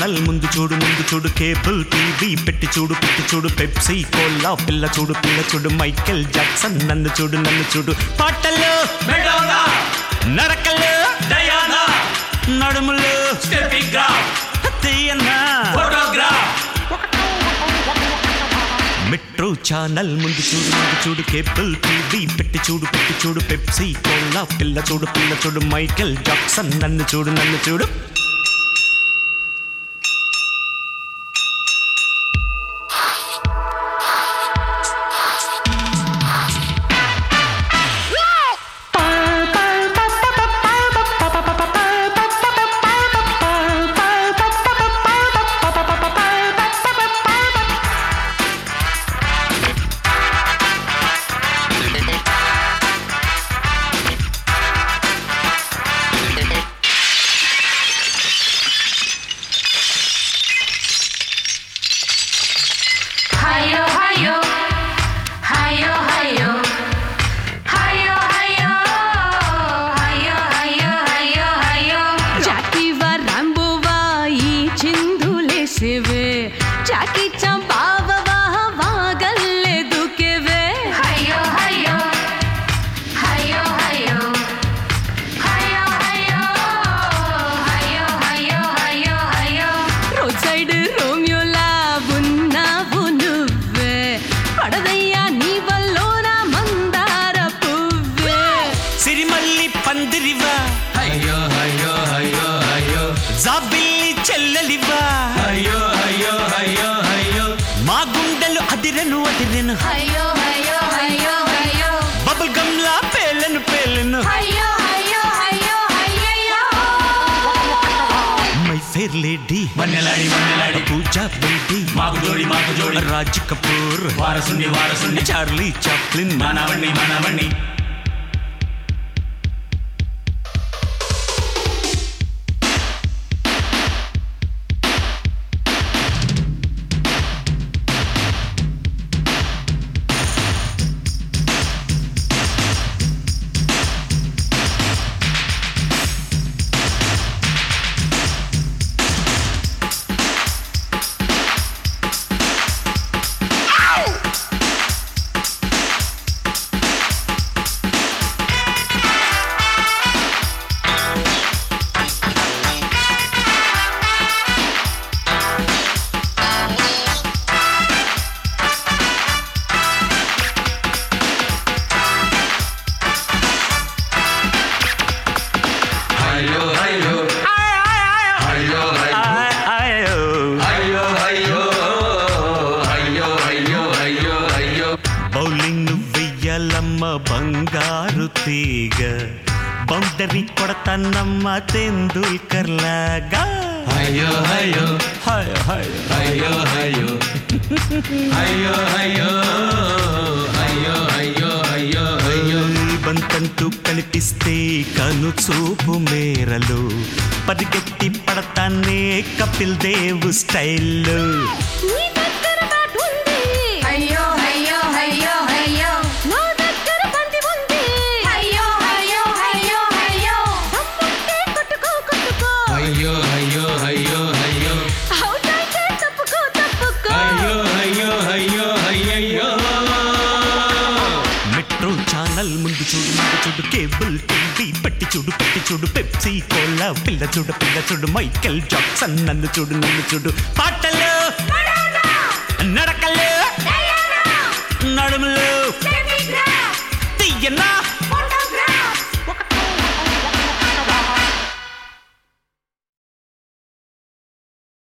Channel ముందు చూడు ముందు చూడు కేబుల్ టీవీ పెట్టి చూడు పెట్టి చూడు పెప్సీ కోలా పిల్ల చూడు పిల్ల చూడు మైకెల్ జాక్సన్ నన్ను చూడు నన్ను చూడు పాటలు మెడోనా నడకలు డయానా నడుములు స్టెపింగ్ గ్రాఫ్ తీయన్నా ఫోటోగ్రాఫ్ మెట్రో ఛానల్ ముందు చూడు ముందు చూడు కేబుల్ టీవీ పెట్టి చూడు పెట్టి చూడు పెప్సీ కోలా పిల్ల చూడు పిల్ల చూడు మైకెల్ జాక్సన్ నన్ను చూడు నన్ను చూడు Hayo, hayo, hayo, hayo, hayo, hayo, hayo, hayo, hayo, hayo. జాకీవా రాంబోవా ఈ చిందులేసేవే జాకీ చంపావవా వాగల్లే దుకేవే Hayo, hayo, hayo, hayo, hayo, hayo, hayo, hayo, hayo, hayo. Road side రోమియోలా ఉన్నావు నువ్వే పడదయ్యా నీ వల్లోన మందార పువ్వే సిరిమల్లి పందిరివా అయ్యో అయ్యో అయ్యో అయ్యో జాబిల్లి చెల్లెలివా అయ్యో అయ్యో అయ్యో అయ్యో మా గుండెలు అదిరెను అదిరెను Hayo, hayo, hayo, hayo. Bubble గమ్లా పేలను పేలను Hayo, hayo, hayo, hayo. My fair lady మన్నెలాడి మన్నెలాడి పూజా బేటీ మాకు జోడి మాకు జోడి రాజ్ కపూర్ వారసుండి వారసుండి చార్లీ చాప్లిన్ మనవణ్ణి మనవణ్ణి అయ్యో అయ్యో అయ్యో అయ్యో అయ్యో అయ్యో అయ్యో అయ్యో అయ్యో అయ్యో బౌలింగ్ వెయ్యాలమ్మ బంగారు తీగ బౌండరీ కొడతానమ్మ తెందుల్కర్ లాగా అయ్యో అయ్యో హాయ్ హాయ్ అయ్యో అయ్యో అయ్యో అయ్యో అయ్యో అయ్యో అయ్యో అయ్యో బంతంటూ కనిపిస్తే కను చూపు మేరలు పరిగెత్తి పడతానే కపిల్ దేవ్ స్టైల్లో నీ దగ్గర బ్యాట్ ఉంది Hayo, hayo, hayo, hayo. నా దగ్గర బంతి ఉంది Hayo, hayo, hayo, hayo. దమ్ముంటే కొట్టుకో కొట్టుకో అయ్యో అయ్యో అయ్యో అయ్యో అవుట్ అయితే తప్పుకో తప్పుకో అయ్యో అయ్యో అయ్యో అయ్యయ్యో మెట్రో ఛానల్ ముందు చూడు ముందు చూడు కేబుల్ టీవీ పట్టి చూడు పట్టి చూడు పెప్సీ కోలా పిల్ల చూడు పిల్ల చూడు మైకెల్ జాక్సన్ నన్ను చూడు నన్ను చూడు పాటలు నడకలు నడుములు తీయన్నా